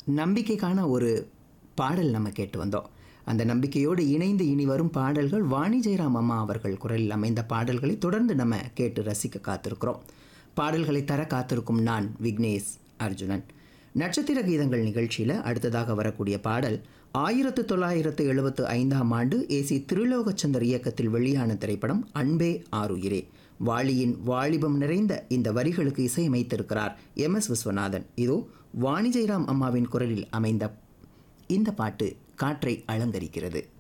நம்பிக்கைக்கான ஒரு பாடல் நம்ம கேட்டு வந்தோம் அந்த நம்பிக்கையோடு இணைந்து இனி வரும் பாடல்கள் வாணி ஜெயராம் அம்மா அவர்கள் குரலில் அமைந்த பாடல்களை தொடர்ந்து நம்ம கேட்டு ரசிக்க காத்திருக்கிறோம் பாடல்களை தர காத்திருக்கும் நான் விக்னேஷ் அர்ஜுனன் நட்சத்திர கீதங்கள் நிகழ்ச்சியில் அடுத்ததாக வரக்கூடிய பாடல் ஆயிரத்து தொள்ளாயிரத்து எழுபத்து ஐந்தாம் ஆண்டு ஏசி திருலோகச்சந்தர் இயக்கத்தில் வெளியான திரைப்படம் அன்பே ஆருயிரே வாலியின் வாலிபம் நிறைந்த இந்த வரிகளுக்கு இசையமைத்திருக்கிறார் எம் எஸ் விஸ்வநாதன் இதோ வாணி ஜெயராம் அம்மாவின் குரலில் அமைந்த இந்த பாட்டு காற்றை அலங்கரிக்கிறது